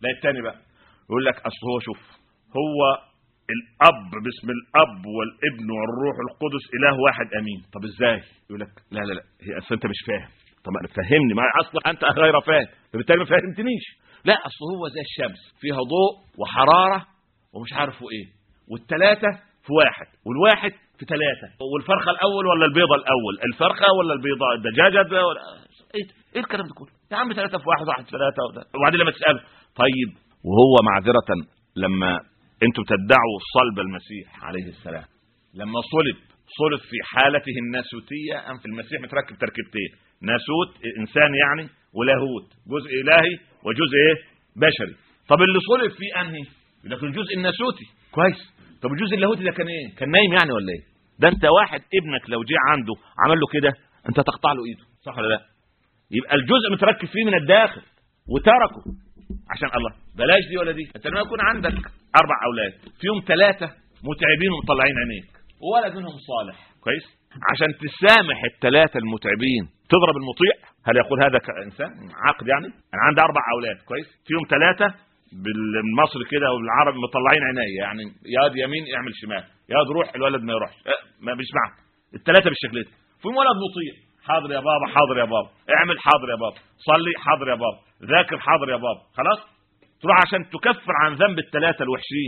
لا الثاني بقى يقول لك اصل هو شوف هو الاب باسم الاب والابن والروح القدس اله واحد امين طب ازاي يقول لك لا لا لا هي اصل انت مش فاهم طب انا فهمني ما اصلا انت غير فاهم فبالتالي ما فهمتنيش لا اصل هو زي الشمس فيها ضوء وحراره ومش عارفه ايه والثلاثه في واحد والواحد في ثلاثه والفرخه الاول ولا البيضه الاول الفرخه ولا البيضه الدجاجه ده ولا ايه ايه الكلام ده كله يا عم ثلاثه في واحد واحد في ثلاثه وبعدين لما تساله طيب وهو معذره لما انتم تدعوا صلب المسيح عليه السلام لما صلب صلب في حالته الناسوتيه ام في المسيح متركب تركيبتين ناسوت انسان يعني ولاهوت جزء الهي وجزء ايه بشري طب اللي صلب فيه انهي لكن الجزء الناسوتي كويس طب الجزء اللاهوتي ده كان ايه كان نايم يعني ولا ايه ده انت واحد ابنك لو جه عنده عمل له كده انت تقطع له ايده صح ولا لا يبقى الجزء متركب فيه من الداخل وتركه عشان الله بلاش دي ولا دي انت لما يكون عندك اربع اولاد فيهم ثلاثه متعبين ومطلعين عينيك وولد منهم صالح كويس عشان تسامح الثلاثه المتعبين تضرب المطيع هل يقول هذا كانسان عقد يعني انا عندي اربع اولاد كويس فيهم ثلاثه بالمصري كده وبالعربي مطلعين عيني يعني ياد يمين اعمل شمال ياد روح الولد ما يروحش أه ما بيسمعك الثلاثه بالشكل ده فيهم ولد مطيع حاضر يا بابا حاضر يا بابا اعمل حاضر يا بابا صلي حاضر يا بابا ذاكر حاضر يا بابا خلاص تروح عشان تكفر عن ذنب الثلاثه الوحشين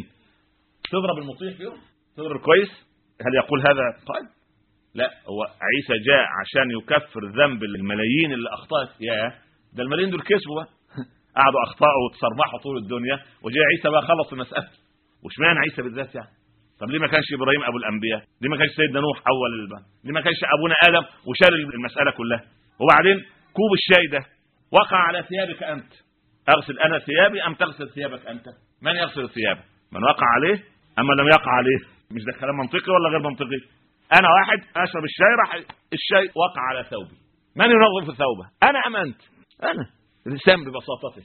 تضرب المطيع فيهم تضرب كويس هل يقول هذا طيب لا هو عيسى جاء عشان يكفر ذنب الملايين اللي اخطات يا ده الملايين دول كسبوا بقى قعدوا اخطاوا وتصرمحوا طول الدنيا وجاء عيسى بقى خلص المساله واشمعنى عيسى بالذات يعني طب ليه ما كانش ابراهيم ابو الانبياء ليه ما كانش سيدنا نوح اول البن ليه ما كانش ابونا ادم وشال المساله كلها وبعدين كوب الشاي ده وقع على ثيابك انت اغسل انا ثيابي ام تغسل ثيابك انت من يغسل ثيابه من وقع عليه اما لم يقع عليه مش ده كلام منطقي ولا غير منطقي انا واحد اشرب الشاي راح الشاي وقع على ثوبي من ينظف ثوبه انا ام انت انا الانسان ببساطته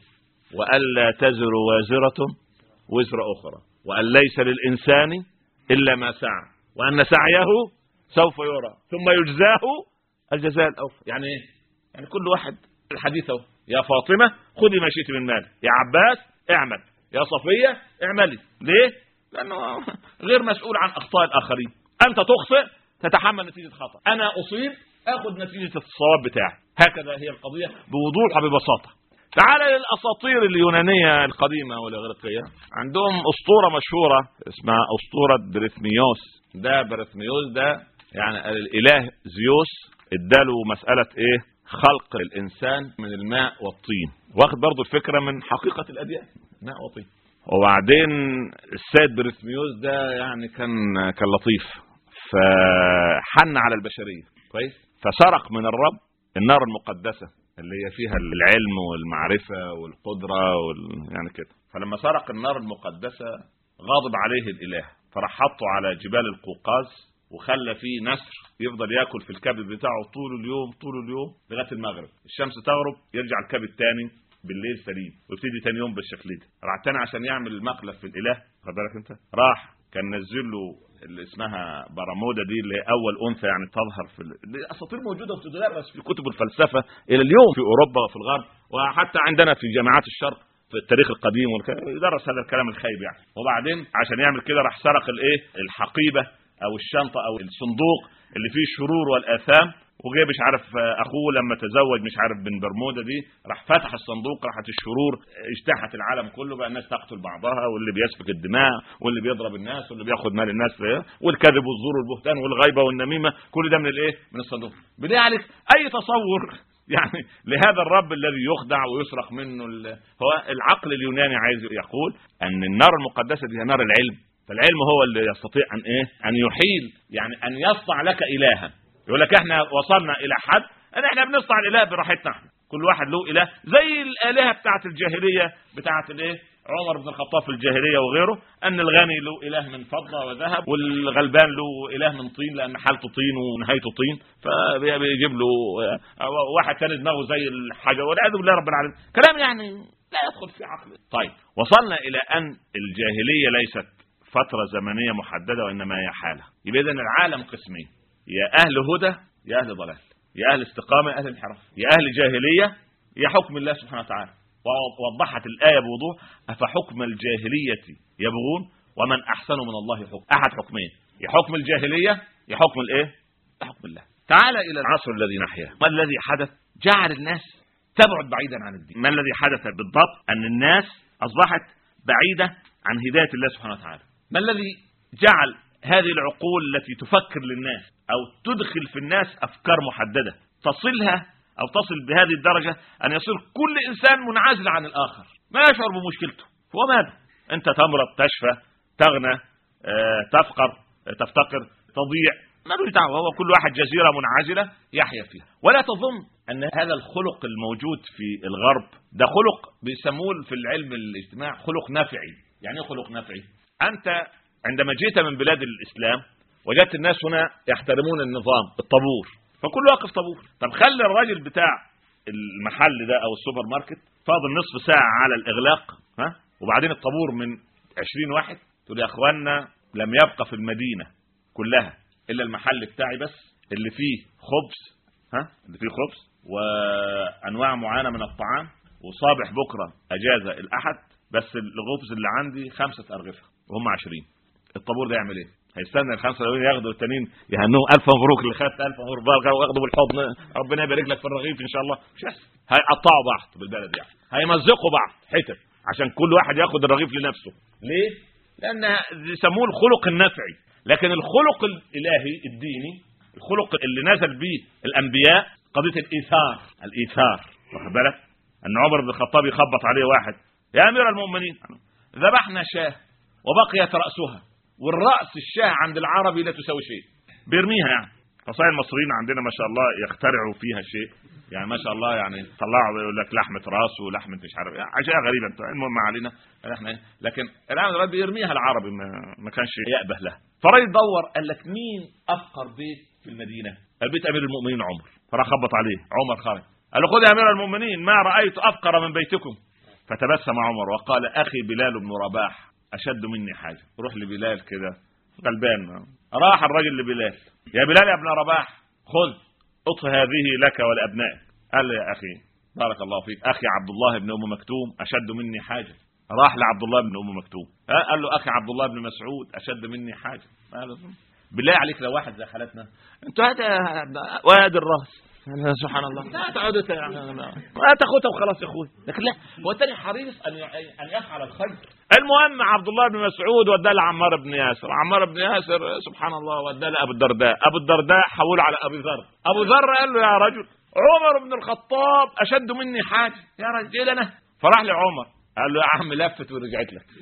والا تزر وازره وزر اخرى وان ليس للانسان الا ما سعى وان سعيه سوف يرى ثم يجزاه الجزاء الاوفى يعني ايه يعني كل واحد الحديث اهو يا فاطمه خذي ما شئت من مال يا عباس اعمل يا صفيه اعملي ليه لانه غير مسؤول عن اخطاء الاخرين انت تخطئ تتحمل نتيجه خطا انا اصيب اخذ نتيجه الصواب بتاعي هكذا هي القضيه بوضوح وببساطه تعال للاساطير اليونانيه القديمه والاغريقيه عندهم اسطوره مشهوره اسمها اسطوره بريثميوس ده بريثميوس ده يعني الاله زيوس اداله مساله ايه خلق الانسان من الماء والطين واخد برضو الفكره من حقيقه الاديان ماء وطين وبعدين السيد بريثميوس ده يعني كان كان لطيف فحن على البشريه كويس فسرق من الرب النار المقدسه اللي هي فيها العلم والمعرفه والقدره وال... يعني كده فلما سرق النار المقدسه غاضب عليه الاله فراح حطه على جبال القوقاز وخلى فيه نسر يفضل ياكل في الكبد بتاعه طول اليوم طول اليوم لغايه المغرب الشمس تغرب يرجع الكبد تاني بالليل سليم ويبتدي تاني يوم بالشكل ده راح تاني عشان يعمل المقلب في الاله خد بالك انت راح كان نزل له اللي اسمها برمودا دي اللي هي اول انثى يعني تظهر في الاساطير موجوده وتدرس في كتب الفلسفه الى اليوم في اوروبا وفي الغرب وحتى عندنا في جامعات الشرق في التاريخ القديم يدرس هذا الكلام الخايب يعني وبعدين عشان يعمل كده راح سرق الايه الحقيبه او الشنطه او الصندوق اللي فيه الشرور والاثام وجاي مش عارف اخوه لما تزوج مش عارف بن برمودا دي راح فتح الصندوق راحت الشرور اجتاحت العالم كله بقى الناس تقتل بعضها واللي بيسفك الدماء واللي بيضرب الناس واللي بياخد مال الناس والكذب والزور والبهتان والغيبه والنميمه كل ده من الايه من الصندوق بدالك اي تصور يعني لهذا الرب الذي يخدع ويسرق منه هو العقل اليوناني عايز يقول ان النار المقدسه دي هي نار العلم فالعلم هو اللي يستطيع ان ايه ان يحيل يعني ان يصنع لك الها يقول لك احنا وصلنا الى حد ان احنا بنصنع الاله براحتنا احنا كل واحد له اله زي الالهه بتاعه الجاهليه بتاعه الايه عمر بن الخطاب في الجاهليه وغيره ان الغني له اله من فضه وذهب والغلبان له اله من طين لان حالته طين ونهايته طين فبيجيب له واحد ثاني دماغه زي الحجر والعياذ بالله رب العالمين كلام يعني لا يدخل في عقله طيب وصلنا الى ان الجاهليه ليست فتره زمنيه محدده وانما هي حاله يبقى اذا العالم قسمين يا اهل هدى يا اهل ضلال يا اهل استقامه يا اهل انحراف يا اهل جاهليه يا حكم الله سبحانه وتعالى ووضحت الآية بوضوح أفحكم الجاهلية يبغون ومن أحسن من الله حكم أحد حكمين يا حكم الجاهلية يا حكم الإيه يا حكم الله تعال إلى العصر الذي نحياه ما الذي حدث جعل الناس تبعد بعيدا عن الدين ما الذي حدث بالضبط أن الناس أصبحت بعيدة عن هداية الله سبحانه وتعالى ما الذي جعل هذه العقول التي تفكر للناس أو تدخل في الناس أفكار محددة تصلها أو تصل بهذه الدرجة أن يصير كل إنسان منعزل عن الآخر ما يشعر بمشكلته هو ماذا أنت تمرض تشفى تغنى آه، تفقر تفتقر تضيع ما دعوه هو كل واحد جزيرة منعزلة يحيا فيها ولا تظن أن هذا الخلق الموجود في الغرب ده خلق بيسموه في العلم الاجتماع خلق نفعي يعني ايه خلق نفعي أنت عندما جئت من بلاد الإسلام وجدت الناس هنا يحترمون النظام الطابور فكل واقف طابور طب خلي الراجل بتاع المحل ده او السوبر ماركت فاضل نصف ساعة على الاغلاق ها وبعدين الطابور من 20 واحد تقول يا اخوانا لم يبقى في المدينة كلها الا المحل بتاعي بس اللي فيه خبز ها اللي فيه خبز وانواع معينة من الطعام وصابح بكرة اجازة الاحد بس الخبز اللي عندي خمسة ارغفة وهم 20 الطابور ده يعمل ايه هيستنى الخمسه الاولين ياخدوا التانيين يهنوهم الف مبروك اللي خدت الف مبروك واخدوا بالحضن ربنا يبارك لك في الرغيف ان شاء الله مش هيقطعوا بعض بالبلد يعني هيمزقوا بعض حتت عشان كل واحد ياخد الرغيف لنفسه ليه لان يسموه الخلق النفعي لكن الخلق الالهي الديني الخلق اللي نزل به الانبياء قضيه الايثار الايثار واخد بالك ان عمر بن الخطاب يخبط عليه واحد يا امير المؤمنين ذبحنا شاه وبقيت راسها والراس الشاه عند العربي لا تساوي شيء بيرميها يعني فصحيح المصريين عندنا ما شاء الله يخترعوا فيها شيء يعني ما شاء الله يعني طلعوا يقول لك لحمه راس ولحمه مش عارف يعني اشياء غريبه المهم ما علينا احنا لكن الان الرب بيرميها العربي ما, ما كانش يأبه لها فراي دور قال لك مين افقر بيت في المدينه البيت امير المؤمنين عمر فراح خبط عليه عمر خرج قال له خذ يا امير المؤمنين ما رايت افقر من بيتكم فتبسم عمر وقال اخي بلال بن رباح اشد مني حاجه روح لبلال كده غلبان راح الراجل لبلال يا بلال يا ابن رباح خذ اطف هذه لك ولابنائك قال له يا اخي بارك الله فيك اخي عبد الله بن ام مكتوم اشد مني حاجه راح لعبد الله بن ام مكتوم قال له اخي عبد الله بن مسعود اشد مني حاجه قال بالله عليك لو واحد زي حالتنا انتوا هذا واد الراس سبحان الله لا تقعدوا ما تاخدها وخلاص يا اخوي لكن لا هو الثاني حريص ان ان يفعل الخير المهم عبد الله بن مسعود وداه لعمار بن ياسر عمار بن ياسر سبحان الله وداه لابو الدرداء ابو الدرداء حوله على ابي ذر ابو ذر قال له يا رجل عمر بن الخطاب اشد مني حاجه يا رجل ايه انا فراح لعمر قال له يا عم لفت ورجعت لك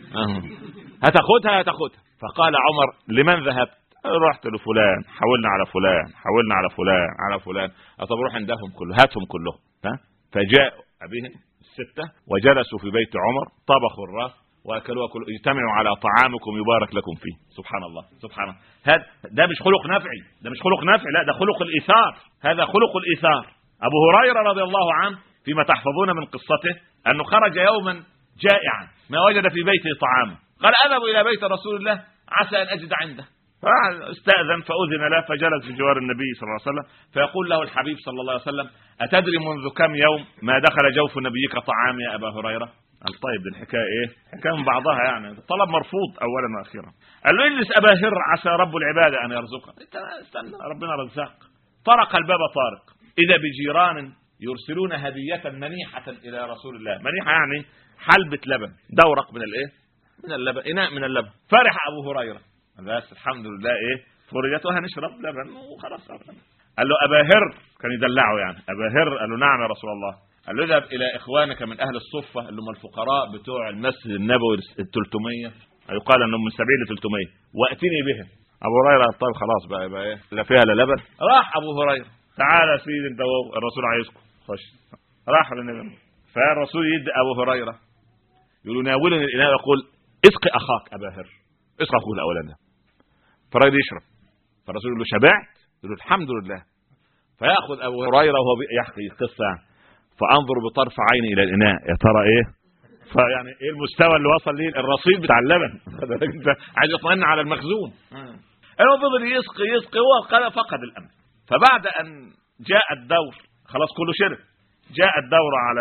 هتاخدها هتاخدها فقال عمر لمن ذهبت رحت لفلان حولنا على فلان حولنا على فلان على فلان طب روح عندهم كله هاتهم كلهم ها فجاء بهم الستة وجلسوا في بيت عمر طبخوا الراس واكلوا كل اجتمعوا على طعامكم يبارك لكم فيه سبحان الله سبحان الله هذا ده مش خلق نفعي ده مش خلق نفعي لا ده خلق الايثار هذا خلق الايثار ابو هريره رضي الله عنه فيما تحفظون من قصته انه خرج يوما جائعا ما وجد في بيته طعاما قال اذهب الى بيت رسول الله عسى ان اجد عنده فاستأذن فأذن له فجلس في جوار النبي صلى الله عليه وسلم فيقول له الحبيب صلى الله عليه وسلم أتدري منذ كم يوم ما دخل جوف نبيك طعام يا أبا هريرة قال طيب الحكايه ايه حكايه من بعضها يعني طلب مرفوض اولا واخيرا قال له اجلس ابا هر عسى رب العباده ان يرزقك انت استنى ربنا رزاق طرق الباب طارق اذا بجيران يرسلون هديه منيحه الى رسول الله منيحه يعني حلبة لبن دورق من الايه من اللبن اناء من اللبن فرح ابو هريره بس الحمد لله ايه فرجت وهنشرب لبن وخلاص قال له ابا هر كان يدلعه يعني ابا هر قال له نعم يا رسول الله قال له اذهب الى اخوانك من اهل الصفه اللي هم الفقراء بتوع المسجد النبوي ال 300 يقال انهم من 70 ل 300 واتني بهم ابو هريره طيب خلاص بقى يبقى ايه لا فيها لا لبن راح ابو هريره تعالى يا سيدي انت الرسول عايزكم خش راح للنبي فالرسول يدي ابو هريره يقول ناولني الاناء يقول اسقي اخاك ابا هر اسقي اخوه الاولاني فالراجل يشرب فالرسول يقول له شبعت يقول له الحمد لله فياخذ ابو هريره وهو يحكي القصه يعني فانظر بطرف عيني الى الاناء يا ترى ايه فيعني ايه المستوى اللي وصل ليه الرصيد بتاع اللبن انت عايز يطمئن على المخزون هو فضل يسقي يسقي هو فقد الامل فبعد ان جاء الدور خلاص كله شرب جاء الدور على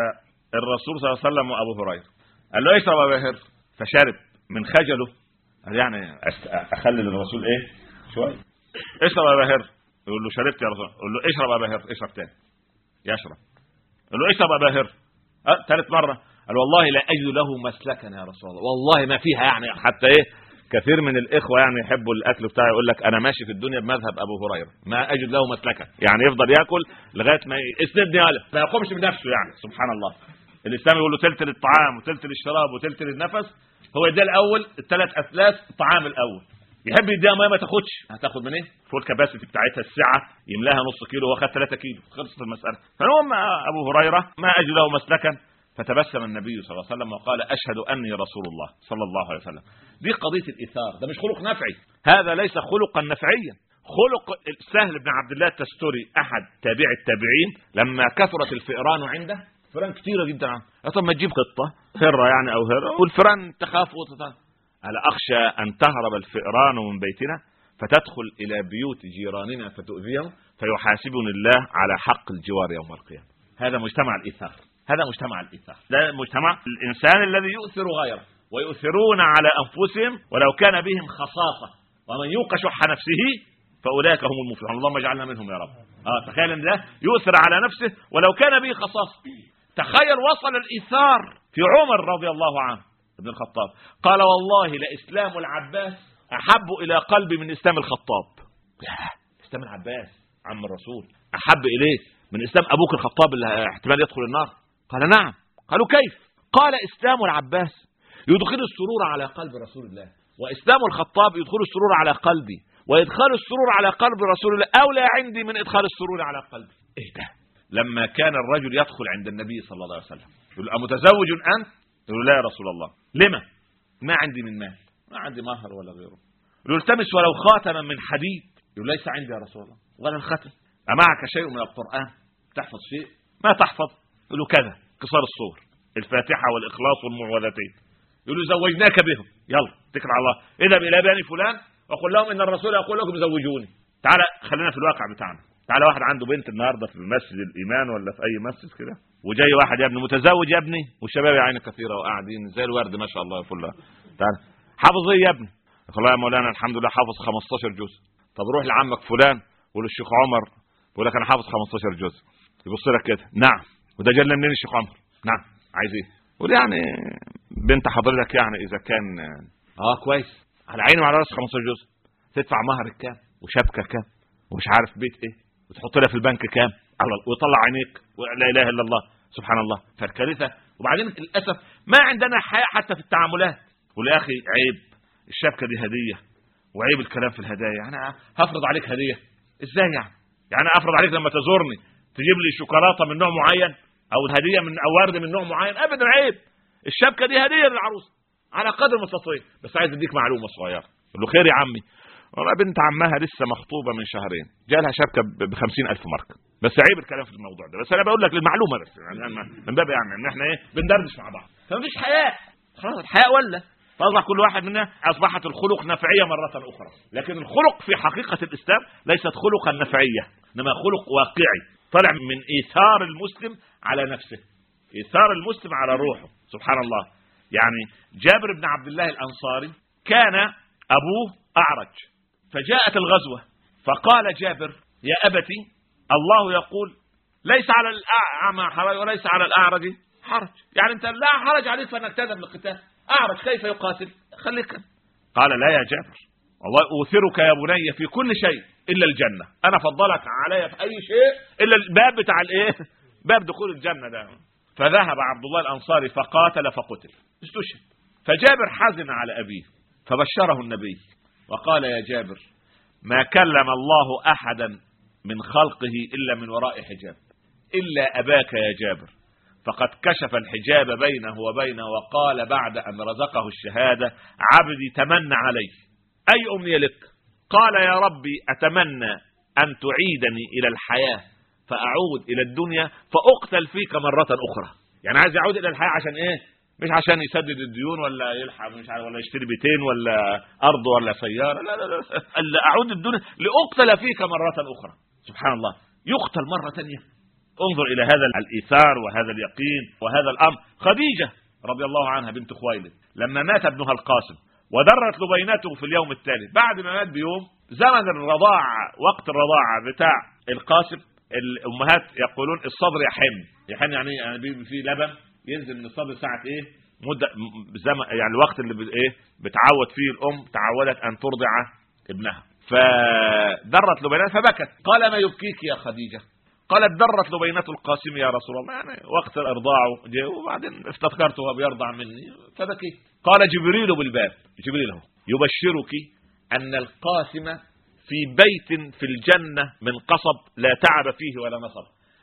الرسول صلى الله عليه وسلم وابو هريره قال له اشرب ابا هريره فشرب من خجله قال يعني اخلل الرسول ايه شويه اشرب ابا هريره يقول له شربت يا رسول يقول له اشرب ابا هريره اشرب تاني يشرب يقول له اشرب ابا هريره أه ثالث مره قال والله لا اجد له مسلكا يا رسول الله والله ما فيها يعني حتى ايه كثير من الاخوه يعني يحبوا الاكل بتاعي يقول لك انا ماشي في الدنيا بمذهب ابو هريره ما اجد له مسلكا يعني يفضل ياكل لغايه ما اسندني قال ما يقومش بنفسه يعني سبحان الله الاسلام يقول له تلت للطعام وتلت للشراب وتلت للنفس هو يديها الاول الثلاث اثلاث الطعام الاول يحب يديها ميه ما تاخدش هتاخد من ايه فول كباسيتي بتاعتها السعه يملاها نص كيلو هو خد 3 كيلو خلصت المساله فالمهم ابو هريره ما اجد له مسلكا فتبسم النبي صلى الله عليه وسلم وقال اشهد اني رسول الله صلى الله عليه وسلم دي قضيه الايثار ده مش خلق نفعي هذا ليس خلقا نفعيا خلق سهل بن عبد الله التستوري احد تابع التابعين لما كثرت الفئران عنده فئران كثيره جدا طب ما تجيب قطه هره يعني او هره والفئران تخاف وتتعب الا اخشى ان تهرب الفئران من بيتنا فتدخل الى بيوت جيراننا فتؤذيهم فيحاسبني الله على حق الجوار يوم القيامه هذا مجتمع الايثار هذا مجتمع الايثار ده مجتمع الانسان الذي يؤثر غيره ويؤثرون على انفسهم ولو كان بهم خصاصه ومن يوق شح نفسه فاولئك هم المفلحون اللهم اجعلنا منهم يا رب اه تخيل ان ده يؤثر على نفسه ولو كان به خصاصه تخيل وصل الايثار في عمر رضي الله عنه ابن الخطاب قال والله لاسلام العباس احب الى قلبي من اسلام الخطاب اسلام العباس عم الرسول احب اليه من اسلام ابوك الخطاب اللي احتمال يدخل النار قال نعم قالوا كيف قال اسلام العباس يدخل السرور على قلب رسول الله واسلام الخطاب يدخل السرور على قلبي وادخال السرور على قلب رسول الله اولى عندي من ادخال السرور على قلبي ايه ده لما كان الرجل يدخل عند النبي صلى الله عليه وسلم يقول امتزوج انت يقول لا يا رسول الله لما ما عندي من مال ما عندي مهر ولا غيره يقول التمس ولو خاتما من حديد يقول ليس عندي يا رسول الله ولا الختم أمعك شيء من القرآن تحفظ شيء ما تحفظ يقول له كذا قصار الصور الفاتحة والإخلاص والمعوذتين يقول له زوجناك بهم يلا اتكل على الله اذهب إلى بني فلان وقل لهم إن الرسول يقول لكم زوجوني تعالى خلينا في الواقع بتاعنا تعالى واحد عنده بنت النهارده في مسجد الايمان ولا في اي مسجد كده وجاي واحد يا ابني متزوج يا ابني والشباب يا عيني كثيره وقاعدين زي الورد ما شاء الله كلها تعالى حافظ ايه يا ابني والله يا مولانا الحمد لله حافظ 15 جزء طب روح لعمك فلان وقول الشيخ عمر بيقول لك انا حافظ 15 جزء يبص لك كده نعم وده جل منين الشيخ عمر نعم عايز ايه قول يعني بنت حضرتك يعني اذا كان اه كويس على عيني وعلى راسي 15 جزء تدفع مهر كام وشبكه كام ومش عارف بيت ايه وتحط لها في البنك كام ويطلع عينيك ولا اله الا الله سبحان الله فالكارثه وبعدين للاسف ما عندنا حياء حتى في التعاملات ولا يا اخي عيب الشبكه دي هديه وعيب الكلام في الهدايا انا هفرض عليك هديه ازاي يعني يعني افرض عليك لما تزورني تجيب لي شوكولاته من نوع معين او الهديه من او ورد من نوع معين ابدا عيب الشبكه دي هديه للعروسه على قدر المستطيع بس عايز اديك معلومه صغيره قول له خير يا عمي والله بنت عمها لسه مخطوبه من شهرين جالها شبكه ب 50000 مارك بس عيب الكلام في الموضوع ده بس انا بقول لك للمعلومه بس يعني من باب يعني ان احنا ايه بندردش مع بعض فمفيش حياء خلاص الحياء ولا فاصبح كل واحد منا اصبحت الخلق نفعيه مره اخرى لكن الخلق في حقيقه الاسلام ليست خلقا نفعيه انما خلق واقعي طلع من ايثار المسلم على نفسه ايثار المسلم على روحه سبحان الله يعني جابر بن عبد الله الانصاري كان ابوه اعرج فجاءت الغزوة فقال جابر يا أبتي الله يقول ليس على الأعمى حرج وليس على الأعرج حرج يعني أنت لا حرج عليك فأنك تذهب للقتال أعرج كيف يقاتل خليك قال لا يا جابر والله أوثرك يا بني في كل شيء إلا الجنة أنا فضلك علي في أي شيء إلا الباب بتاع الإيه باب دخول الجنة ده فذهب عبد الله الأنصاري فقاتل فقتل استشهد فجابر حزن على أبيه فبشره النبي وقال يا جابر ما كلم الله احدا من خلقه الا من وراء حجاب الا اباك يا جابر فقد كشف الحجاب بينه وبينه وقال بعد ان رزقه الشهاده عبدي تمنى علي اي امنيه لك قال يا ربي اتمنى ان تعيدني الى الحياه فاعود الى الدنيا فاقتل فيك مره اخرى يعني عايز يعود الى الحياه عشان ايه مش عشان يسدد الديون ولا يلحق مش عارف ولا يشتري بيتين ولا ارض ولا سياره لا لا لا الا اعود الدنيا لاقتل فيك مره اخرى سبحان الله يقتل مره ثانيه انظر الى هذا الايثار وهذا اليقين وهذا الامر خديجه رضي الله عنها بنت خويلد لما مات ابنها القاسم ودرت لبينته في اليوم التالي بعد ما مات بيوم زمن الرضاعه وقت الرضاعه بتاع القاسم الامهات يقولون الصدر يحن يحن يعني يعني في لبن ينزل من الصدر ساعه ايه مده زمن يعني الوقت اللي ايه بتعود فيه الام تعودت ان ترضع ابنها فدرت لبينات فبكت قال ما يبكيك يا خديجه قالت درت لبينة القاسم يا رسول الله يعني وقت الارضاع جاء وبعدين افتكرته وهو بيرضع مني فبكيت قال جبريل بالباب جبريل هو يبشرك ان القاسم في بيت في الجنة من قصب لا تعب فيه ولا نصب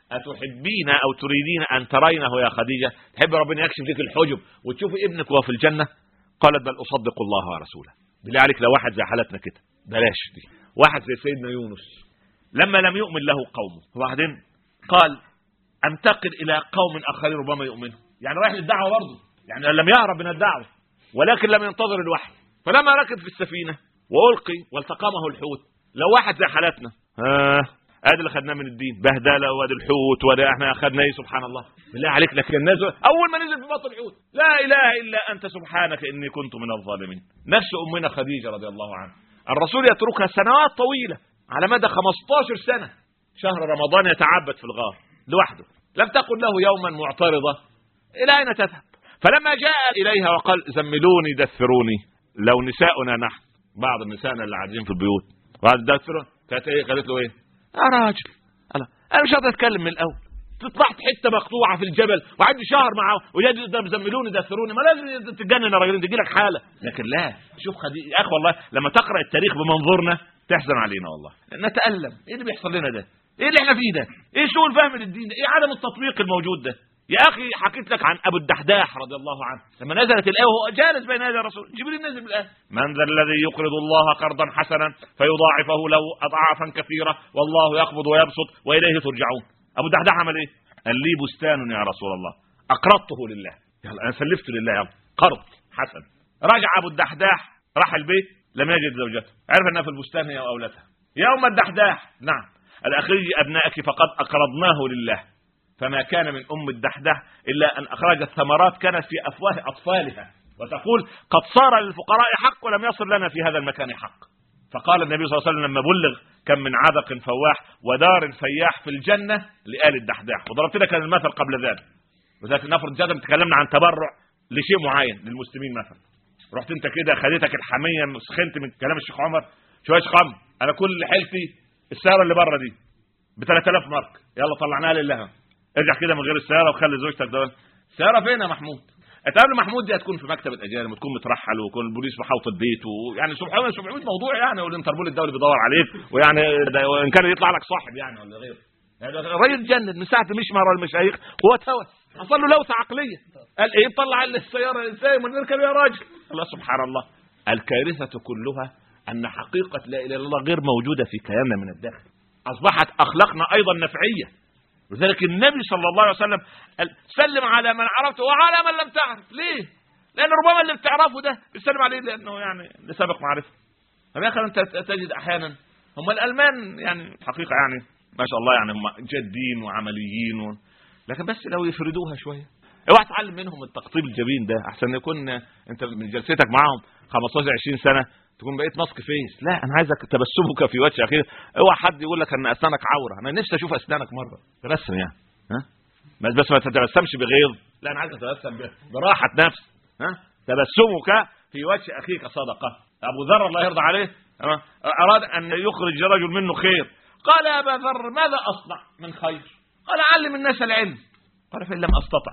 أتحبين أو تريدين أن ترينه يا خديجة تحب ربنا يكشف لك الحجب وتشوفي ابنك وهو في الجنة قالت بل أصدق الله ورسوله بالله عليك لو واحد زي حالتنا كده بلاش دي واحد زي سيدنا يونس لما لم يؤمن له قومه وبعدين قال انتقل الى قوم اخرين ربما يؤمنوا يعني رايح للدعوه برضه يعني لم يهرب من الدعوه ولكن لم ينتظر الوحي فلما ركب في السفينه والقي والتقمه الحوت لو واحد زي حالتنا ها ادي اللي خدناه من الدين بهدله وادي الحوت وادي احنا اخذنا ايه سبحان الله بالله عليك لكن الناس اول ما نزل في بطن الحوت لا اله الا انت سبحانك اني كنت من الظالمين نفس امنا خديجه رضي الله عنها الرسول يتركها سنوات طويله على مدى 15 سنه شهر رمضان يتعبد في الغار لوحده لم تقل له يوما معترضه الى اين تذهب فلما جاء اليها وقال زملوني دثروني لو نساؤنا نحن بعض النساء اللي قاعدين في البيوت وقعد دثرون كانت ايه قالت له ايه يا راجل الله انا مش قادر اتكلم من الاول طلعت حته مقطوعه في الجبل وعندي شهر معاه ويجي زملوني دثروني ما لازم تتجنن يا راجل تجي لك حاله لكن لا شوف خدي يا اخي والله لما تقرا التاريخ بمنظورنا تحزن علينا والله نتالم ايه اللي بيحصل لنا ده ايه اللي احنا فيه ده ايه سوء الفهم للدين ايه عدم التطبيق الموجود ده يا اخي حكيت لك عن ابو الدحداح رضي الله عنه لما نزلت الايه وهو جالس بين يدي الرسول جبريل نزل بالايه من ذا الذي يقرض الله قرضا حسنا فيضاعفه له اضعافا كثيره والله يقبض ويبسط واليه ترجعون ابو الدحداح عمل ايه قال لي بستان يا رسول الله اقرضته لله يلا انا سلفته لله يلا قرض حسن رجع ابو الدحداح راح البيت لم يجد زوجته عرف انها في البستان هي واولادها يوم الدحداح نعم الاخرج ابنائك فقد اقرضناه لله فما كان من ام الدحدح الا ان اخرجت ثمرات كانت في افواه اطفالها وتقول قد صار للفقراء حق ولم يصل لنا في هذا المكان حق فقال النبي صلى الله عليه وسلم لما بلغ كم من عبق فواح ودار فياح في الجنه لآل الدحداح وضربت لك المثل قبل ذلك وذلك نفرض جدا تكلمنا عن تبرع لشيء معين للمسلمين مثلا رحت انت كده خدتك الحميه سخنت من كلام الشيخ عمر شويه قم انا كل حيلتي السياره اللي بره دي ب 3000 مارك يلا طلعناها لله ارجع كده من غير السياره وخلي زوجتك ده السياره فين يا محمود اتقابل محمود دي هتكون في مكتب الاجانب وتكون مترحل ويكون البوليس محاوط البيت ويعني سبحان 700 موضوع يعني والانتربول الدولي بيدور عليك ويعني وان كان يطلع لك صاحب يعني ولا غيره يعني الراجل اتجنن من ساعه مش مره المشايخ هو اتهوس حصل له لوثه عقليه قال ايه طلع السياره ازاي ما نركب يا راجل الله سبحان الله الكارثه كلها ان حقيقه لا اله الا الله غير موجوده في كياننا من الداخل اصبحت اخلاقنا ايضا نفعيه لذلك النبي صلى الله عليه وسلم قال سلم على من عرفته وعلى من لم تعرف ليه لان ربما اللي بتعرفه ده بتسلم عليه لانه يعني لسابق معرفه طب يا اخي انت تجد احيانا هم الالمان يعني حقيقه يعني ما شاء الله يعني هم جادين وعمليين و... لكن بس لو يفردوها شويه اوعى تتعلم منهم التقطيب الجبين ده احسن يكون انت من جلستك معاهم 15 20 سنه تكون بقيت ماسك فيس لا انا عايزك تبسمك في وجه اخير اوعى حد يقول لك ان اسنانك عوره انا نفسي اشوف اسنانك مره تبسم يعني ها بس ما تتبسمش بغيظ لا انا عايزك تتبسم براحه نفس ها تبسمك في وجه اخيك صدقه ابو ذر الله يرضى عليه اراد ان يخرج رجل منه خير قال يا ابا ذر ماذا اصنع من خير قال علم الناس العلم قال فان لم استطع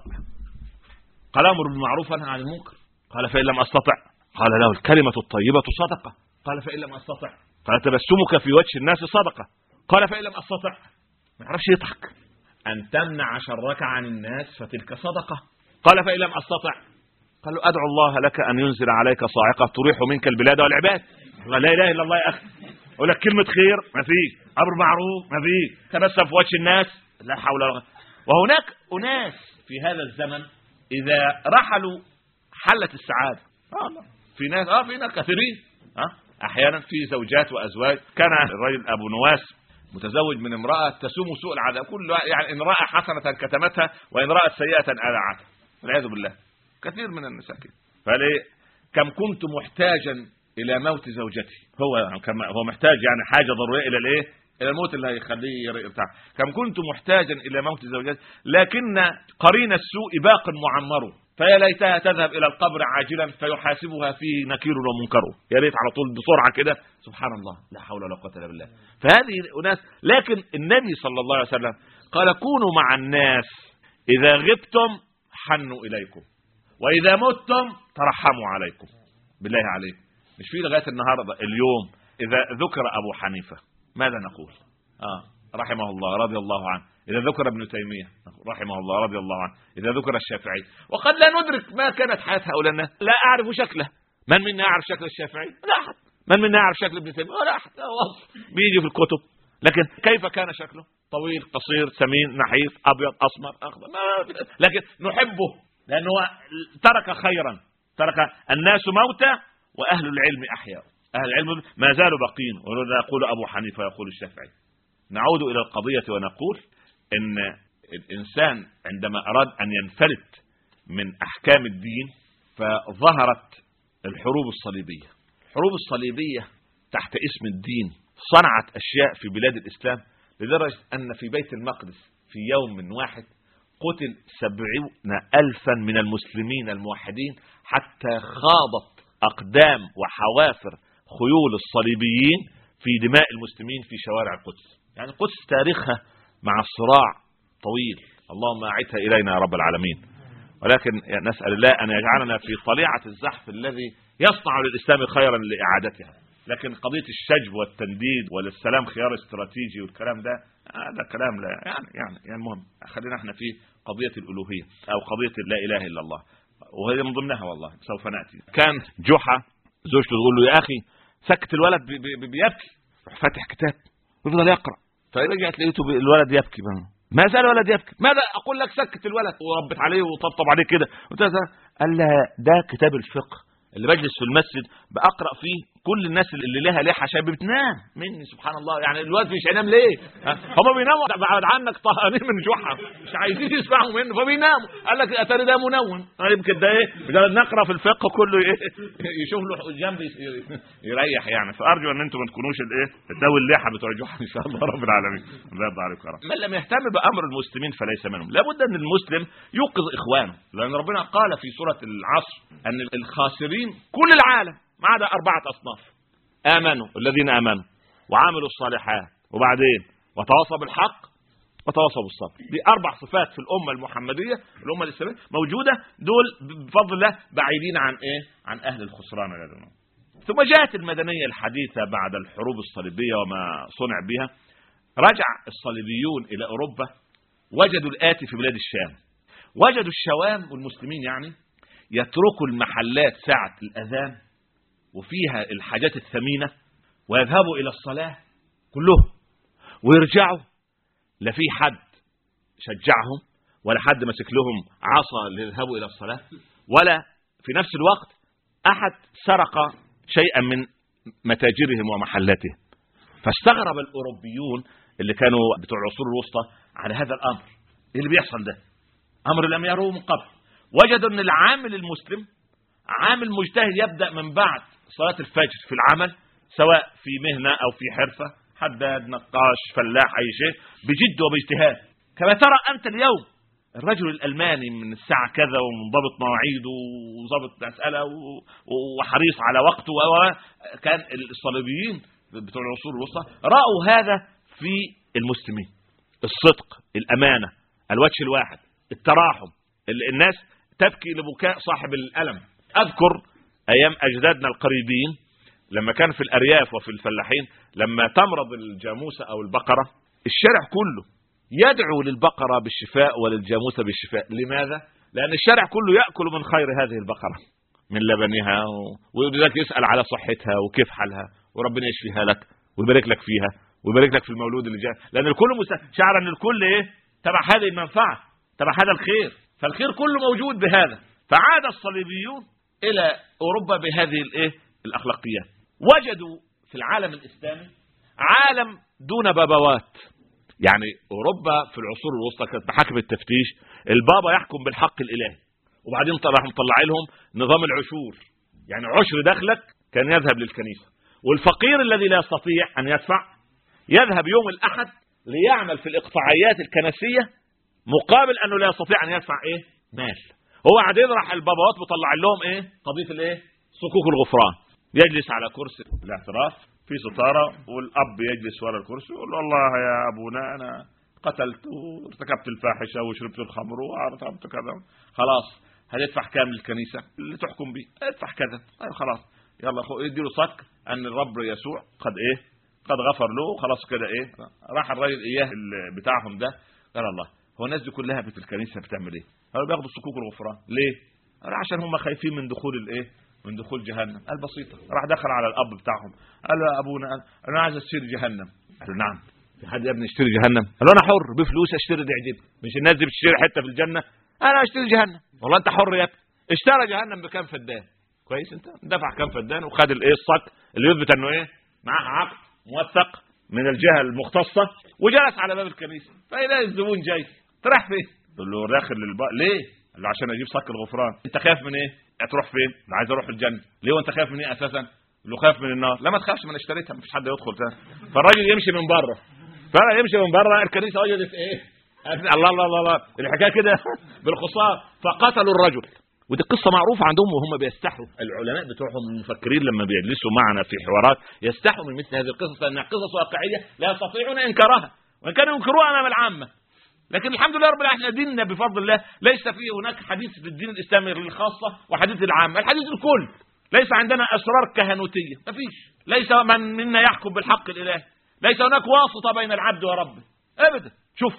قال امر بالمعروف وانهى عن المنكر قال فان لم استطع قال له الكلمة الطيبة صدقة قال فإن لم أستطع قال تبسمك في وجه الناس صدقة قال فإن لم أستطع ما يعرفش يضحك أن تمنع شرك عن الناس فتلك صدقة قال فإن لم أستطع قال له أدعو الله لك أن ينزل عليك صاعقة تريح منك البلاد والعباد قال لا إله إلا الله يا أخي أقول لك كلمة خير ما فيش أمر معروف ما فيش تبسم في وجه الناس لا حول ولا قوة وهناك أناس في هذا الزمن إذا رحلوا حلت السعادة آه في ناس اه في ناس كثيرين اه احيانا في زوجات وازواج كان الرجل ابو نواس متزوج من امرأة تسوم سوء العذاب كل يعني إن رأى حسنة كتمتها وإن رأت سيئة أذاعتها والعياذ بالله كثير من النساء كده فليه كم كنت محتاجا إلى موت زوجتي هو هو محتاج يعني حاجة ضرورية إلى الإيه إلى الموت اللي هيخليه يرتاح كم كنت محتاجا إلى موت زوجتي لكن قرين السوء باق معمر فيا ليتها تذهب الى القبر عاجلا فيحاسبها فيه نكير ومنكر يا ريت على طول بسرعه كده سبحان الله لا حول ولا قوه الا بالله فهذه اناس لكن النبي صلى الله عليه وسلم قال كونوا مع الناس اذا غبتم حنوا اليكم واذا متم ترحموا عليكم بالله عليك مش في لغايه النهارده اليوم اذا ذكر ابو حنيفه ماذا نقول اه رحمه الله رضي الله عنه إذا ذكر ابن تيمية رحمه الله رضي الله عنه إذا ذكر الشافعي وقد لا ندرك ما كانت حياة هؤلاء الناس لا أعرف شكله من منا يعرف شكل الشافعي لا أحد من منا يعرف شكل ابن تيمية ولا أحد وصف بيجي في الكتب لكن كيف كان شكله طويل قصير سمين نحيف أبيض أسمر أخضر ما لكن نحبه لأنه ترك خيرا ترك الناس موتى وأهل العلم أحياء أهل العلم ما زالوا باقين ولذا يقول أبو حنيفة يقول الشافعي نعود إلى القضية ونقول ان الانسان عندما اراد ان ينفلت من احكام الدين فظهرت الحروب الصليبيه الحروب الصليبيه تحت اسم الدين صنعت اشياء في بلاد الاسلام لدرجه ان في بيت المقدس في يوم واحد قتل سبعون ألفا من المسلمين الموحدين حتى خاضت أقدام وحوافر خيول الصليبيين في دماء المسلمين في شوارع القدس يعني القدس تاريخها مع الصراع طويل اللهم اعدها الينا يا رب العالمين ولكن نسال الله ان يجعلنا في طليعه الزحف الذي يصنع للاسلام خيرا لاعادتها لكن قضيه الشجب والتنديد وللسلام خيار استراتيجي والكلام ده هذا كلام لا يعني يعني يعني المهم خلينا احنا في قضيه الالوهيه او قضيه لا اله الا الله وهي من ضمنها والله سوف ناتي كان جحا زوجته تقول له يا اخي سكت الولد بيبكي فاتح كتاب ويفضل يقرا فرجعت لقيته الولد يبكي ما زال الولد يبكي ماذا اقول لك سكت الولد وربت عليه وطبطب عليه كده قال لها ده كتاب الفقه اللي بجلس في المسجد بقرا فيه كل الناس اللي لها لحى شاب بتنام مني سبحان الله يعني الواد مش هينام ليه هم بيناموا بعد عنك طهقانين من جحا مش عايزين يسمعوا منه فبيناموا قال لك اتاري ده منون يمكن ده ايه نقرا في الفقه كله ايه يشوف له جنب يريح يعني فارجو ان انتم ما تكونوش الايه ذوي اللحى بتوع جحا ان شاء الله رب العالمين الله يرضى عليكم يا رب من لم يهتم بامر المسلمين فليس منهم لابد ان المسلم يوقظ اخوانه لان ربنا قال في سوره العصر ان الخاسرين كل العالم ما عدا أربعة أصناف آمنوا الذين آمنوا وعملوا الصالحات وبعدين وتواصوا بالحق وتواصوا بالصبر دي أربع صفات في الأمة المحمدية الأمة الإسلامية موجودة دول بفضل الله بعيدين عن إيه عن أهل الخسران والعياذ ثم جاءت المدنية الحديثة بعد الحروب الصليبية وما صنع بها رجع الصليبيون إلى أوروبا وجدوا الآتي في بلاد الشام وجدوا الشوام والمسلمين يعني يتركوا المحلات ساعة الأذان وفيها الحاجات الثمينة ويذهبوا إلى الصلاة كلهم ويرجعوا لا في حد شجعهم ولا حد مسك لهم عصا ليذهبوا إلى الصلاة ولا في نفس الوقت أحد سرق شيئا من متاجرهم ومحلاتهم فاستغرب الأوروبيون اللي كانوا بتوع العصور الوسطى على هذا الأمر إيه اللي بيحصل ده أمر لم يروه من قبل وجدوا أن العامل المسلم عامل مجتهد يبدأ من بعد صلاة الفجر في العمل سواء في مهنة أو في حرفة حداد نقاش فلاح أي شيء بجد وباجتهاد كما ترى أنت اليوم الرجل الألماني من الساعة كذا ومنضبط مواعيده وضبط مسألة وحريص على وقته كان الصليبيين بتوع العصور الوسطى رأوا هذا في المسلمين الصدق الأمانة الوجه الواحد التراحم الناس تبكي لبكاء صاحب الألم أذكر ايام اجدادنا القريبين لما كان في الارياف وفي الفلاحين لما تمرض الجاموسه او البقره الشارع كله يدعو للبقره بالشفاء وللجاموسه بالشفاء لماذا لان الشارع كله ياكل من خير هذه البقره من لبنها ولذلك يسال على صحتها وكيف حالها وربنا يشفيها لك ويبارك لك فيها ويبارك لك في المولود اللي جاي لان الكل شعر ان الكل ايه تبع هذه المنفعه تبع هذا الخير فالخير كله موجود بهذا فعاد الصليبيون الى اوروبا بهذه الايه الاخلاقيات وجدوا في العالم الاسلامي عالم دون بابوات يعني اوروبا في العصور الوسطى كانت محاكم التفتيش البابا يحكم بالحق الالهي وبعدين راح مطلع لهم نظام العشور يعني عشر دخلك كان يذهب للكنيسه والفقير الذي لا يستطيع ان يدفع يذهب يوم الاحد ليعمل في الاقطاعيات الكنسيه مقابل انه لا يستطيع ان يدفع ايه مال هو بعدين راح الباباوات مطلع لهم ايه قضيه الايه صكوك الغفران يجلس على كرسي الاعتراف في ستاره والاب يجلس ورا الكرسي يقول والله يا ابونا انا قتلت وارتكبت الفاحشه وشربت الخمر وارتكبت كذا خلاص هتدفع كام للكنيسه اللي تحكم به ادفع كذا طيب خلاص يلا اخو اديله صك ان الرب يسوع قد ايه قد غفر له خلاص كده ايه راح الراجل اياه بتاعهم ده قال الله هو الناس دي كلها في الكنيسه بتعمل ايه قالوا بياخدوا صكوك الغفران ليه قال عشان هم خايفين من دخول الايه من دخول جهنم قال بسيطه راح دخل على الاب بتاعهم قال له يا ابونا انا عايز اشتري جهنم قال نعم في حد يا ابني يشتري جهنم قال له انا حر بفلوس اشتري اللي يعجبني مش الناس دي بتشتري حته في الجنه انا اشتري جهنم والله انت حر يا ابني اشترى جهنم بكام فدان كويس انت دفع كام فدان وخد الايه الصك اللي يثبت انه ايه معاه عقد موثق من الجهه المختصه وجلس على باب الكنيسه فيلاقي الزبون جاي رايح فين؟ تقول له داخل للباب ليه؟ قال له عشان اجيب صك الغفران انت خايف من ايه؟ هتروح فين؟ انا عايز اروح الجنه ليه وانت خايف من ايه اساسا؟ له خايف من النار لا ما تخافش ما انا اشتريتها مفيش حد يدخل تاني فالراجل يمشي من بره فانا يمشي من بره الكنيسه وجدت ايه؟ الله الله الله الله الحكايه كده بالخصام فقتلوا الرجل ودي قصه معروفه عندهم وهم بيستحوا العلماء بتوعهم المفكرين لما بيجلسوا معنا في حوارات يستحوا من مثل هذه القصص لانها قصص واقعيه لا يستطيعون انكارها وان كانوا ينكروها امام العامه لكن الحمد لله رب العالمين ديننا بفضل الله ليس فيه هناك حديث في الدين الاسلامي للخاصه وحديث العامه الحديث الكل ليس عندنا اسرار كهنوتيه ما فيش ليس من منا يحكم بالحق الالهي ليس هناك واسطه بين العبد وربه ابدا شوف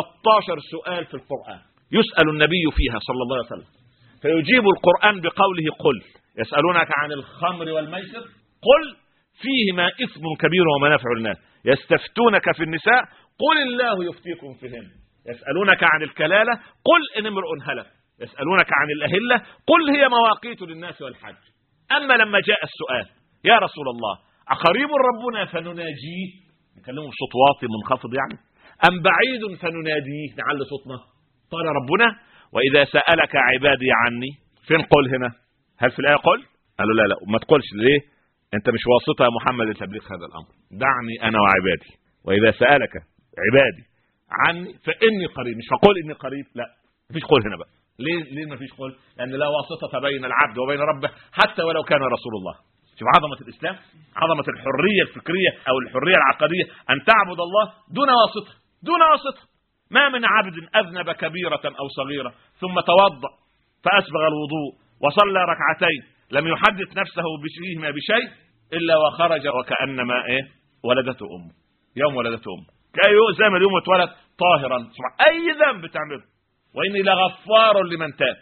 13 سؤال في القران يسال النبي فيها صلى الله عليه وسلم فيجيب القرآن بقوله قل يسألونك عن الخمر والميسر قل فيهما إثم كبير ومنافع للناس يستفتونك في النساء قل الله يفتيكم فيهن يسألونك عن الكلالة قل إن امرؤ هلك يسألونك عن الأهلة قل هي مواقيت للناس والحج أما لما جاء السؤال يا رسول الله أقريب ربنا فنناجيه نكلمه بصوت واطي منخفض يعني أم بعيد فنناديه نعلي صوتنا قال ربنا واذا سالك عبادي عني فين قل هنا هل في الايه قل قالوا لا لا ما تقولش ليه انت مش واسطه يا محمد لتبليغ هذا الامر دعني انا وعبادي واذا سالك عبادي عني فاني قريب مش فقول اني قريب لا مفيش قول هنا بقى ليه ليه ما فيش قول لان لا واسطه بين العبد وبين ربه حتى ولو كان رسول الله شوف عظمه الاسلام عظمه الحريه الفكريه او الحريه العقديه ان تعبد الله دون واسطه دون واسطه ما من عبد أذنب كبيرة أو صغيرة ثم توضأ فأسبغ الوضوء وصلى ركعتين لم يحدث نفسه بشيهما بشيء إلا وخرج وكأنما إيه ولدته أمه يوم ولدته أمه كأي زي ما اليوم اتولد طاهرا أي ذنب تعمله وإني لغفار لمن تاب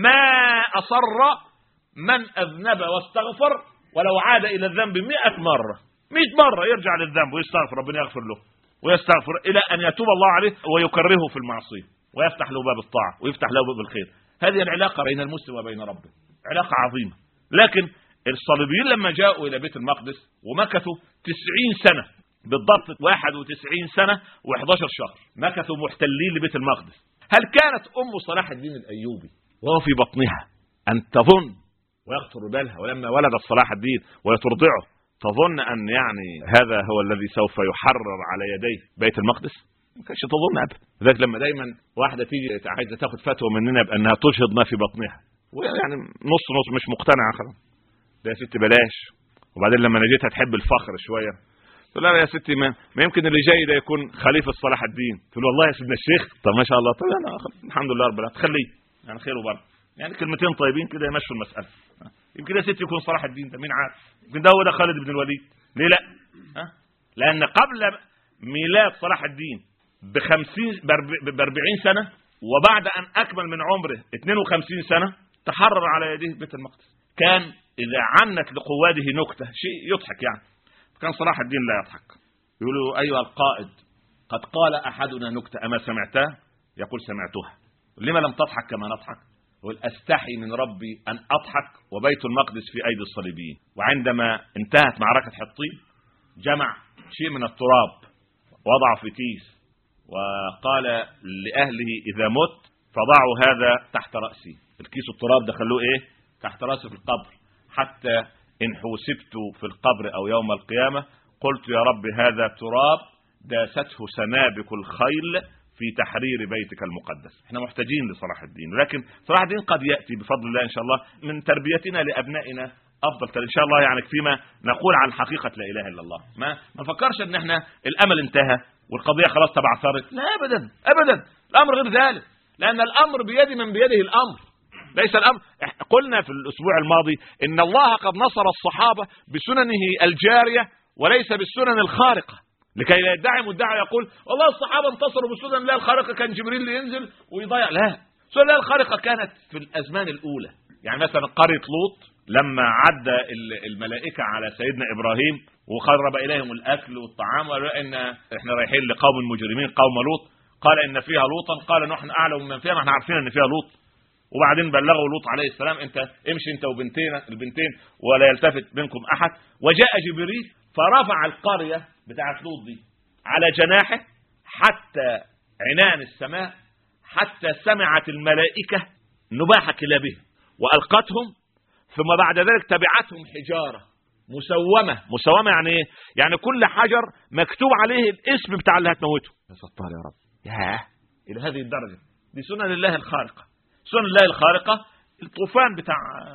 ما أصر من أذنب واستغفر ولو عاد إلى الذنب مئة مرة مئة مرة يرجع للذنب ويستغفر ربنا يغفر له ويستغفر الى ان يتوب الله عليه ويكرهه في المعصيه ويفتح له باب الطاعه ويفتح له باب الخير هذه العلاقه بين المسلم وبين ربه علاقه عظيمه لكن الصليبيين لما جاءوا الى بيت المقدس ومكثوا تسعين سنه بالضبط 91 سنه و11 شهر مكثوا محتلين لبيت المقدس هل كانت ام صلاح الدين الايوبي وهو في بطنها ان تظن ويخطر بالها ولما ولدت صلاح الدين وترضعه تظن ان يعني هذا هو الذي سوف يحرر على يديه بيت المقدس ما كانش تظن ابدا لذلك لما دايما واحده تيجي عايزه تاخد فتوى مننا بانها تشهد ما في بطنها ويعني نص نص مش مقتنعه خلاص ده يا ستي بلاش وبعدين لما نجيتها تحب الفخر شويه تقول لا يا ستي ما, ما يمكن اللي جاي ده يكون خليفه صلاح الدين تقول والله يا سيدنا الشيخ طب ما شاء الله طب انا الحمد لله رب العالمين خليه يعني خير وبركه يعني كلمتين طيبين كده يمشوا المساله يمكن يا ستي يكون صلاح الدين ده مين عارف يمكن ده هو ده خالد بن الوليد ليه لا ها؟ لان قبل ميلاد صلاح الدين ب 50 ب 40 سنه وبعد ان اكمل من عمره 52 سنه تحرر على يديه بيت المقدس كان اذا عنت لقواده نكته شيء يضحك يعني كان صلاح الدين لا يضحك يقولوا ايها القائد قد قال احدنا نكته اما سمعتها يقول سمعتها لما لم تضحك كما نضحك يقول استحي من ربي ان اضحك وبيت المقدس في ايدي الصليبيين وعندما انتهت معركه حطين جمع شيء من التراب وضع في كيس وقال لأهله إذا مت فضعوا هذا تحت رأسي الكيس التراب ده خلوه إيه تحت رأسي في القبر حتى إن حوسبت في القبر أو يوم القيامة قلت يا رب هذا تراب داسته سنابك الخيل في تحرير بيتك المقدس احنا محتاجين لصلاح الدين لكن صلاح الدين قد يأتي بفضل الله إن شاء الله من تربيتنا لأبنائنا افضل ان شاء الله يعني فيما نقول عن حقيقه لا اله الا الله ما ما نفكرش ان احنا الامل انتهى والقضيه خلاص تبعثرت لا ابدا ابدا الامر غير ذلك لان الامر بيد من بيده الامر ليس الامر قلنا في الاسبوع الماضي ان الله قد نصر الصحابه بسننه الجاريه وليس بالسنن الخارقه لكي لا يدعي مدعي يقول والله الصحابه انتصروا بالسنن الله الخارقه كان جبريل ينزل ويضيع لا السنن الله الخارقه كانت في الازمان الاولى يعني مثلا قريه لوط لما عدى الملائكه على سيدنا ابراهيم وقرب اليهم الاكل والطعام وقالوا ان احنا رايحين لقوم مجرمين قوم لوط قال ان فيها لوطا قال نحن اعلم من فيها ما احنا عارفين ان فيها لوط وبعدين بلغوا لوط عليه السلام انت امشي انت وبنتين البنتين ولا يلتفت منكم احد وجاء جبريل فرفع القريه بتاعت لوط دي على جناحه حتى عنان السماء حتى سمعت الملائكه نباح كلابهم والقتهم ثم بعد ذلك تبعتهم حجاره مسومه مسومه يعني ايه يعني كل حجر مكتوب عليه الاسم بتاع اللي هتموته يا ستار يا رب ياه الى هذه الدرجه دي سنن الله الخارقه سنن الله الخارقه الطوفان بتاع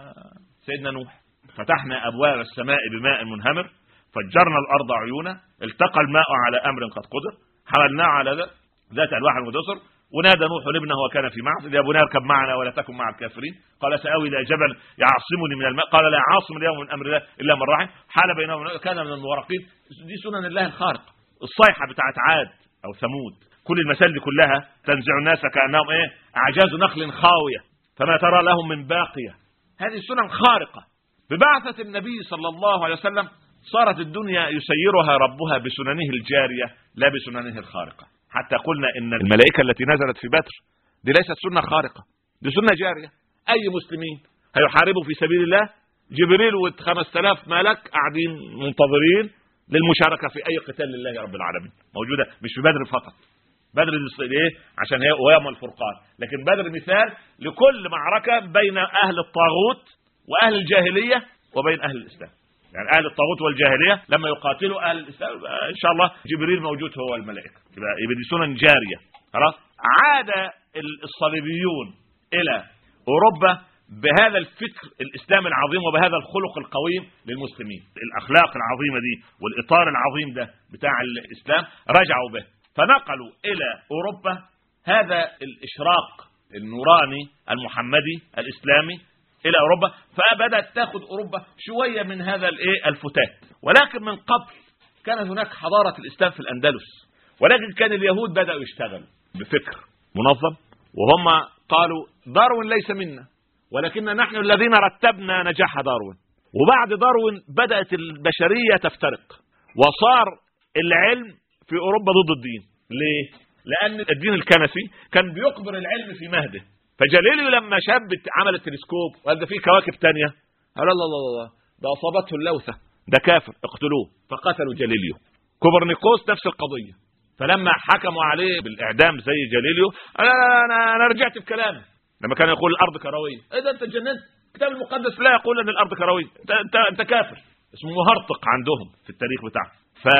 سيدنا نوح فتحنا ابواب السماء بماء منهمر فجرنا الارض عيونا التقى الماء على امر قد قدر حملناه على ذات الواح ودسر ونادى نوح ابنه وكان في معصيه يا بني اركب معنا ولا تكن مع الكافرين قال ساوي الى جبل يعصمني من الماء قال لا عاصم اليوم من امر الله الا من رحم حال بينهم كان من المورقين دي سنن الله الخارقه الصيحه بتاعت عاد او ثمود كل المسائل دي كلها تنزع الناس كانهم ايه اعجاز نخل خاويه فما ترى لهم من باقيه هذه سنن خارقه ببعثه النبي صلى الله عليه وسلم صارت الدنيا يسيرها ربها بسننه الجاريه لا بسننه الخارقه حتى قلنا ان الملائكه التي نزلت في بدر دي ليست سنه خارقه دي سنه جاريه اي مسلمين هيحاربوا في سبيل الله جبريل و5000 ملك قاعدين منتظرين للمشاركه في اي قتال لله رب العالمين موجوده مش في بدر فقط بدر ايه عشان هي ويوم الفرقان لكن بدر مثال لكل معركه بين اهل الطاغوت واهل الجاهليه وبين اهل الاسلام يعني اهل الطاغوت والجاهليه لما يقاتلوا اهل الاسلام ان شاء الله جبريل موجود هو الملائكه يبقى يبقى دي سنن جاريه خلاص عاد الصليبيون الى اوروبا بهذا الفكر الاسلامي العظيم وبهذا الخلق القويم للمسلمين الاخلاق العظيمه دي والاطار العظيم ده بتاع الاسلام رجعوا به فنقلوا الى اوروبا هذا الاشراق النوراني المحمدي الاسلامي الى اوروبا فبدات تاخذ اوروبا شويه من هذا الايه الفتات ولكن من قبل كانت هناك حضاره الاسلام في الاندلس ولكن كان اليهود بداوا يشتغلوا بفكر منظم وهم قالوا داروين ليس منا ولكن نحن الذين رتبنا نجاح داروين وبعد داروين بدات البشريه تفترق وصار العلم في اوروبا ضد الدين ليه لان الدين الكنسي كان بيقبر العلم في مهده فجاليليو لما شاب عمل التلسكوب وقال ده في كواكب تانية قال الله الله الله ده اصابته اللوثه ده كافر اقتلوه فقتلوا جاليليو كوبرنيكوس نفس القضيه فلما حكموا عليه بالاعدام زي جاليليو انا انا, أنا رجعت في كلامي لما كان يقول الارض كرويه ايه ده انت اتجننت الكتاب المقدس لا يقول ان الارض كرويه انت انت, انت كافر اسمه مهرطق عندهم في التاريخ بتاعه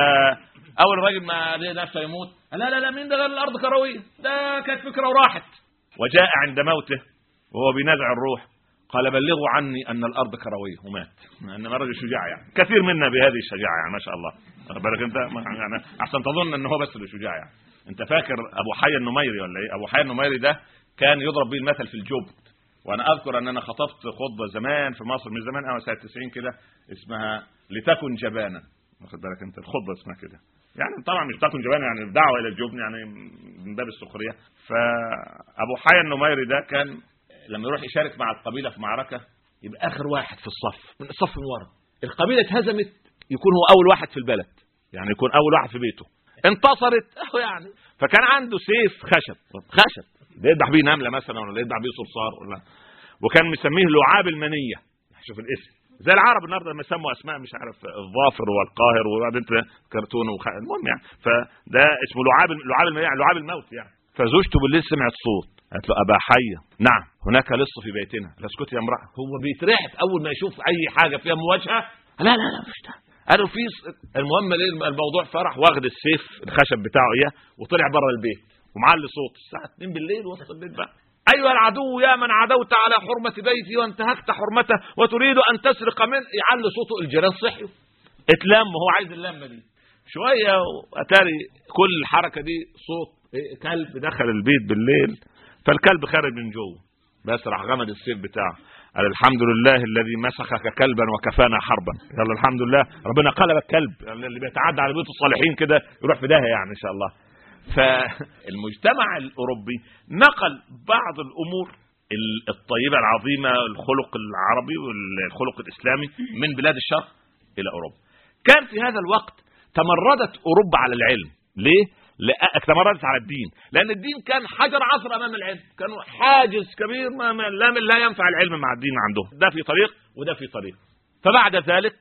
فاول راجل ما ليه نفسه يموت لا لا لا مين ده قال الارض كرويه ده كانت فكره وراحت وجاء عند موته وهو بنزع الروح قال بلغوا عني ان الارض كرويه ومات انما رجل شجاع يعني كثير منا بهذه الشجاعه يعني ما شاء الله بالك انت يعني احسن تظن ان هو بس اللي شجاع يعني انت فاكر ابو حي النميري ولا ايه ابو حي النميري ده كان يضرب به المثل في الجبن وانا اذكر ان انا خطبت خطبه زمان في مصر من زمان او سنه 90 كده اسمها لتكن جبانا واخد بالك انت الخطبه اسمها كده يعني طبعا مش تكن جبانا يعني الدعوه الى الجبن يعني من باب السخريه فابو حي النميري ده كان لما يروح يشارك مع القبيله في معركه يبقى اخر واحد في الصف من الصف من ورا القبيله اتهزمت يكون هو اول واحد في البلد يعني يكون اول واحد في بيته انتصرت اهو يعني فكان عنده سيف خشب خشب بيذبح بيه نمله مثلا ولا يذبح بيه صرصار ولا وكان مسميه لعاب المنيه شوف الاسم زي العرب النهارده لما يسموا اسماء مش عارف الظافر والقاهر وبعدين كرتون وخ... المهم يعني فده اسمه لعاب لعاب يعني لعاب الموت يعني فزوجته بالليل سمعت صوت قالت له ابا حيه نعم هناك لص في بيتنا لا اسكتي يا امراه هو بيترعب اول ما يشوف اي حاجه فيها مواجهه لا لا لا مش ده قالوا في المهم الموضوع فرح واخد السيف الخشب بتاعه اياه وطلع بره البيت ومعلي صوت الساعه 2 بالليل وسط البيت بقى ايها العدو يا من عدوت على حرمه بيتي وانتهكت حرمته وتريد ان تسرق من يعلي صوته الجيران صحيوا اتلم هو عايز اللمه دي شويه واتاري كل الحركه دي صوت كلب دخل البيت بالليل فالكلب خارج من جوه بس راح غمد السيف بتاعه قال الحمد لله الذي مسخك كلبا وكفانا حربا قال الحمد لله ربنا قلب الكلب اللي بيتعدى على بيوت الصالحين كده يروح في داهيه يعني ان شاء الله فالمجتمع الاوروبي نقل بعض الامور الطيبه العظيمه الخلق العربي والخلق الاسلامي من بلاد الشرق الى اوروبا كان في هذا الوقت تمردت اوروبا على العلم ليه تمردت على الدين لان الدين كان حجر عصر امام العلم كانوا حاجز كبير ما لا لا ينفع العلم مع الدين عندهم ده في طريق وده في طريق فبعد ذلك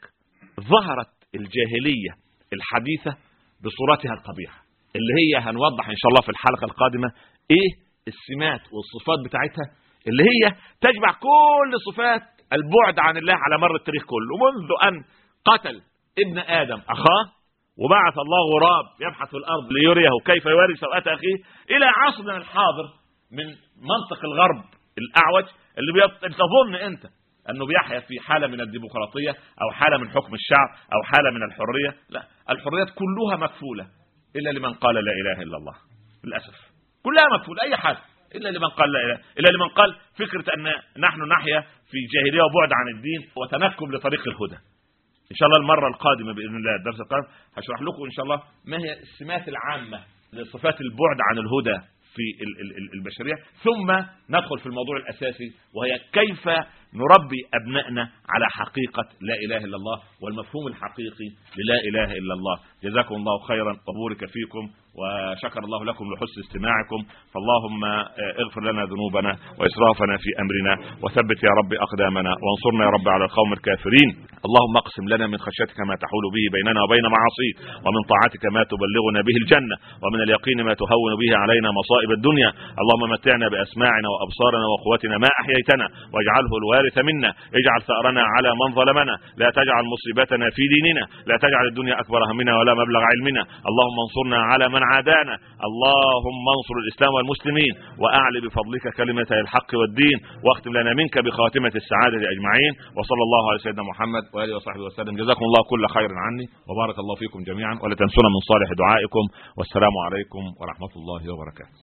ظهرت الجاهليه الحديثه بصورتها القبيحه اللي هي هنوضح ان شاء الله في الحلقه القادمه ايه السمات والصفات بتاعتها اللي هي تجمع كل صفات البعد عن الله على مر التاريخ كله منذ ان قتل ابن ادم اخاه وبعث الله غراب يبحث في الارض ليريه كيف يواري سوءات اخيه الى عصرنا الحاضر من منطق الغرب الاعوج اللي تظن انت انه بيحيا في حاله من الديمقراطيه او حاله من حكم الشعب او حاله من الحريه لا الحريات كلها مكفوله الا لمن قال لا اله الا الله للاسف كلها مكفول اي حد الا لمن قال لا اله الا لمن قال فكره ان نحن نحيا في جاهليه وبعد عن الدين وتنكب لطريق الهدى ان شاء الله المره القادمه باذن الله الدرس القادم هشرح لكم ان شاء الله ما هي السمات العامه لصفات البعد عن الهدى في البشريه ثم ندخل في الموضوع الاساسي وهي كيف نربي ابنائنا على حقيقه لا اله الا الله والمفهوم الحقيقي للا اله الا الله جزاكم الله خيرا وبورك فيكم وشكر الله لكم لحسن استماعكم فاللهم آه، اغفر لنا ذنوبنا واسرافنا في امرنا وثبت يا رب اقدامنا وانصرنا يا رب على القوم الكافرين اللهم اقسم لنا من خشيتك ما تحول به بيننا وبين معاصيك ومن طاعتك ما تبلغنا به الجنه ومن اليقين ما تهون به علينا مصائب الدنيا اللهم متعنا باسماعنا وابصارنا وقوتنا ما احييتنا واجعله الوارث منا اجعل ثارنا على من ظلمنا لا تجعل مصيبتنا في ديننا لا تجعل الدنيا اكبر همنا ولا مبلغ علمنا اللهم انصرنا على من عادانا اللهم انصر الاسلام والمسلمين واعل بفضلك كلمه الحق والدين واختم لنا منك بخاتمه السعاده اجمعين وصلى الله على سيدنا محمد واله وصحبه وسلم جزاكم الله كل خير عني وبارك الله فيكم جميعا ولا تنسونا من صالح دعائكم والسلام عليكم ورحمه الله وبركاته